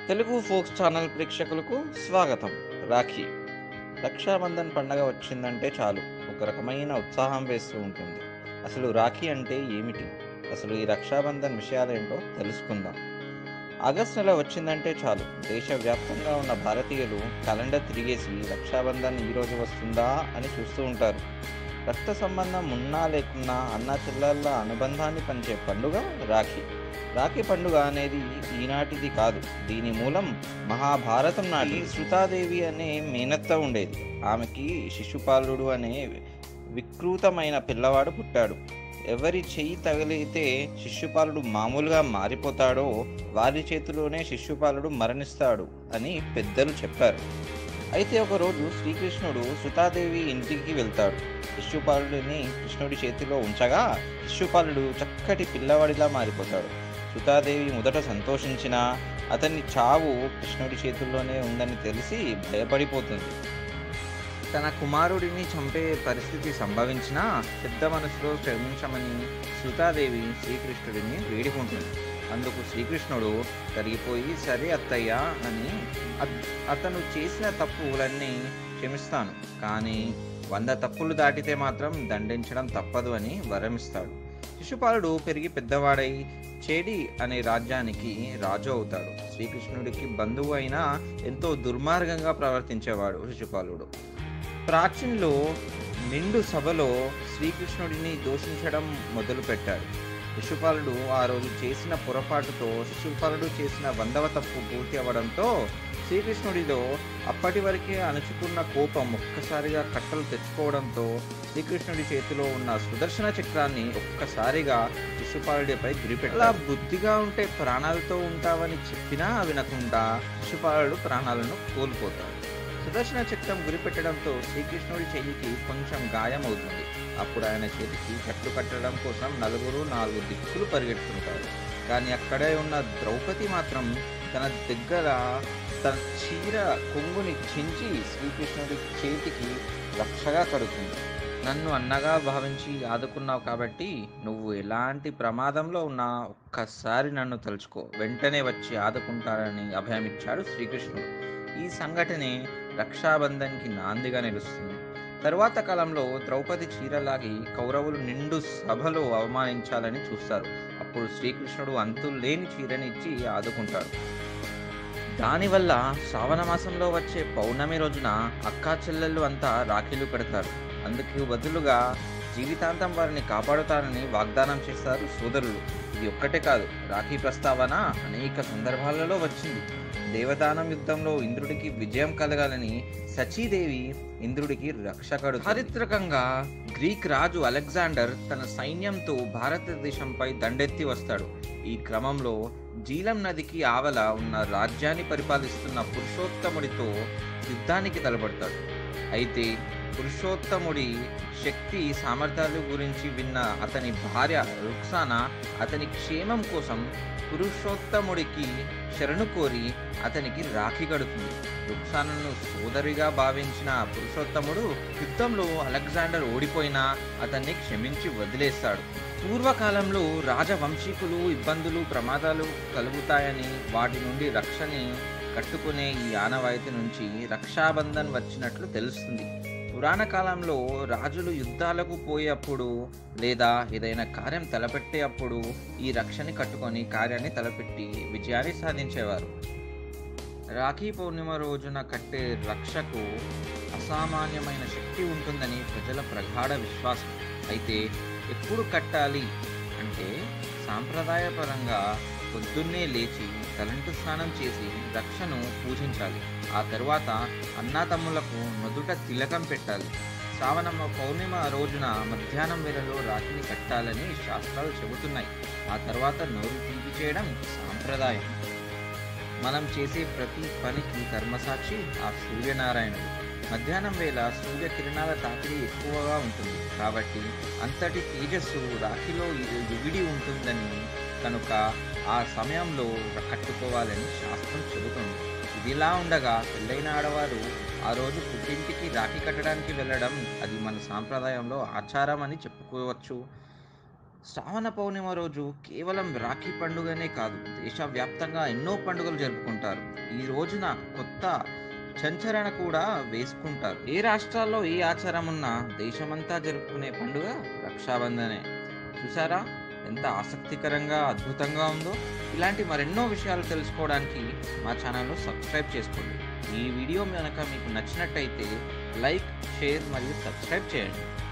Telugu folks channel ప్రేక్షకులకు స్వాగతం రాఖీ రక్షాబంధన్ పండగ వచ్చిందంటే చాలు ఒక రకమైన ఉత్సాహం వేస్తూ ఉంటుంది అసలు రాఖీ అంటే ఏమిటి అసలు ఈ రక్షాబంధన్ విషయాలేంటో తెలుసుకుందాం ఆగస్ట్ నెల వచ్చిందంటే చాలు దేశవ్యాప్తంగా ఉన్న భారతీయులు క్యాలెండర్ తిరిగేసి రక్షాబంధన్ ఈ రోజు వస్తుందా అని చూస్తూ ఉంటారు రక్త సంబంధం ఉన్నా లేకున్నా అన్న చెల్లెళ్ళ అనుబంధాన్ని పంచే పండుగ రాఖీ రాఖీ పండుగ అనేది ఈనాటిది కాదు దీని మూలం మహాభారతం నాటి శృతాదేవి అనే మేనత్త ఉండేది ఆమెకి శిశుపాలుడు అనే వికృతమైన పిల్లవాడు పుట్టాడు ఎవరి చెయ్యి తగిలితే శిశుపాలుడు మామూలుగా మారిపోతాడో వారి చేతిలోనే శిశుపాలుడు మరణిస్తాడు అని పెద్దలు చెప్పారు అయితే ఒకరోజు శ్రీకృష్ణుడు సుతాదేవి ఇంటికి వెళ్తాడు శిశుపాలుడిని కృష్ణుడి చేతిలో ఉంచగా శిశుపాలుడు చక్కటి పిల్లవాడిలా మారిపోతాడు సుతాదేవి మొదట సంతోషించినా అతని చావు కృష్ణుడి చేతుల్లోనే ఉందని తెలిసి భయపడిపోతుంది తన కుమారుడిని చంపే పరిస్థితి సంభవించినా పెద్ద మనసులో క్షమించమని సుతాదేవి శ్రీకృష్ణుడిని వేడుకుంటుంది అందుకు శ్రీకృష్ణుడు కరిగిపోయి సరే అత్తయ్య అని అత్- అతను చేసిన తప్పులన్నీ క్షమిస్తాను కానీ వంద తప్పులు దాటితే మాత్రం దండించడం తప్పదు అని వరమిస్తాడు శిశుపాలుడు పెరిగి పెద్దవాడై చేడి అనే రాజ్యానికి రాజు అవుతాడు శ్రీకృష్ణుడికి బంధువు అయినా ఎంతో దుర్మార్గంగా ప్రవర్తించేవాడు శిశుపాలుడు ప్రాచీన్లో నిండు సభలో శ్రీకృష్ణుడిని దూషించడం మొదలుపెట్టాడు శిశుపాలుడు ఆ రోజు చేసిన పొరపాటుతో శిశుపాలుడు చేసిన వందవ తప్పు పూర్తి అవ్వడంతో శ్రీకృష్ణుడిలో అప్పటి వరకే అణుచుకున్న కోపం ఒక్కసారిగా కట్టలు తెచ్చుకోవడంతో శ్రీకృష్ణుడి చేతిలో ఉన్న సుదర్శన చక్రాన్ని ఒక్కసారిగా శిశుపాలుడిపై గురిపెట్టాడు అలా బుద్ధిగా ఉంటే ప్రాణాలతో ఉంటావని చెప్పినా వినకుండా శిశుపాలుడు ప్రాణాలను కోల్పోతాడు సుదర్శన చక్రం గురిపెట్టడంతో శ్రీకృష్ణుడి చెయ్యికి కొంచెం గాయం అవుతుంది అప్పుడు ఆయన చేతికి కట్లు కట్టడం కోసం నలుగురు నాలుగు దిక్కులు పరిగెడుతుంటారు కానీ అక్కడే ఉన్న ద్రౌపది మాత్రం తన దగ్గర తన చీర కొంగుని చించి శ్రీకృష్ణుడి చేతికి రక్షగా కడుతుంది నన్ను అన్నగా భావించి ఆదుకున్నావు కాబట్టి నువ్వు ఎలాంటి ప్రమాదంలో ఉన్నా ఒక్కసారి నన్ను తలుచుకో వెంటనే వచ్చి ఆదుకుంటారని అభయమిచ్చాడు శ్రీకృష్ణుడు ఈ సంఘటనే రక్షాబంధన్కి నాందిగా నిలుస్తుంది తరువాత కాలంలో ద్రౌపది చీరలాగి కౌరవులు నిండు సభలో అవమానించాలని చూస్తారు అప్పుడు శ్రీకృష్ణుడు అంతులేని చీరని ఇచ్చి ఆదుకుంటాడు దానివల్ల శ్రావణ మాసంలో వచ్చే పౌర్ణమి రోజున అక్కా చెల్లెళ్ళు అంతా రాఖీలు పెడతారు అందుకు బదులుగా జీవితాంతం వారిని కాపాడుతారని వాగ్దానం చేస్తారు సోదరులు ఇది ఒక్కటే కాదు రాఖీ ప్రస్తావన అనేక సందర్భాలలో వచ్చింది దేవదానం యుద్ధంలో ఇంద్రుడికి విజయం కలగాలని సచీదేవి ఇంద్రుడికి రక్షకుడు చారిత్రకంగా గ్రీక్ రాజు అలెగ్జాండర్ తన సైన్యంతో భారతదేశంపై దండెత్తి వస్తాడు ఈ క్రమంలో జీలం నదికి ఆవల ఉన్న రాజ్యాన్ని పరిపాలిస్తున్న పురుషోత్తముడితో యుద్ధానికి తలపడతాడు అయితే పురుషోత్తముడి శక్తి సామర్థ్యాల గురించి విన్న అతని భార్య రుక్సానా అతని క్షేమం కోసం పురుషోత్తముడికి శరణు కోరి అతనికి రాఖీ కడుతుంది రుక్సానను సోదరిగా భావించిన పురుషోత్తముడు యుద్ధంలో అలెగ్జాండర్ ఓడిపోయినా అతన్ని క్షమించి వదిలేస్తాడు పూర్వకాలంలో రాజవంశీకులు ఇబ్బందులు ప్రమాదాలు కలుగుతాయని వాటి నుండి రక్షని కట్టుకునే ఈ ఆనవాయితీ నుంచి రక్షాబంధన్ వచ్చినట్లు తెలుస్తుంది పురాణ కాలంలో రాజులు యుద్ధాలకు పోయేప్పుడు లేదా ఏదైనా కార్యం తలపెట్టే అప్పుడు ఈ రక్షని కట్టుకొని కార్యాన్ని తలపెట్టి విజయాన్ని సాధించేవారు రాఖీ పౌర్ణిమ రోజున కట్టే రక్షకు అసామాన్యమైన శక్తి ఉంటుందని ప్రజల ప్రగాఢ విశ్వాసం అయితే ఎప్పుడు కట్టాలి అంటే సాంప్రదాయపరంగా పొద్దున్నే లేచి తలంటు స్నానం చేసి రక్షను పూజించాలి ఆ తరువాత అన్నాతమ్ములకు నుదుట తిలకం పెట్టాలి శ్రావణ పౌర్ణిమ రోజున మధ్యాహ్నం వేళలో రాఖీని కట్టాలని శాస్త్రాలు చెబుతున్నాయి ఆ తర్వాత నోరు తీపి చేయడం సాంప్రదాయం మనం చేసే ప్రతి పనికి కర్మసాక్షి ఆ సూర్యనారాయణుడు మధ్యాహ్నం వేళ సూర్య కిరణాల తాకిడి ఎక్కువగా ఉంటుంది కాబట్టి అంతటి తేజస్సు రాఖీలో యుగిడి ఉంటుందని కనుక ఆ సమయంలో కట్టుకోవాలని శాస్త్రం చెబుతుంది ఇదిలా ఉండగా పెళ్ళైన ఆడవారు ఆ రోజు పుట్టింటికి రాఖీ కట్టడానికి వెళ్ళడం అది మన సాంప్రదాయంలో ఆచారం అని చెప్పుకోవచ్చు శ్రావణ పౌర్ణిమ రోజు కేవలం రాఖీ పండుగనే కాదు దేశవ్యాప్తంగా ఎన్నో పండుగలు జరుపుకుంటారు ఈ రోజున కొత్త సంచరణ కూడా వేసుకుంటారు ఏ రాష్ట్రాల్లో ఏ ఆచారం ఉన్నా దేశమంతా జరుపుకునే పండుగ రక్షాబంధనే చూసారా ఎంత ఆసక్తికరంగా అద్భుతంగా ఉందో ఇలాంటి మరెన్నో విషయాలు తెలుసుకోవడానికి మా ఛానల్ను సబ్స్క్రైబ్ చేసుకోండి ఈ వీడియో కనుక మీకు నచ్చినట్టయితే లైక్ షేర్ మరియు సబ్స్క్రైబ్ చేయండి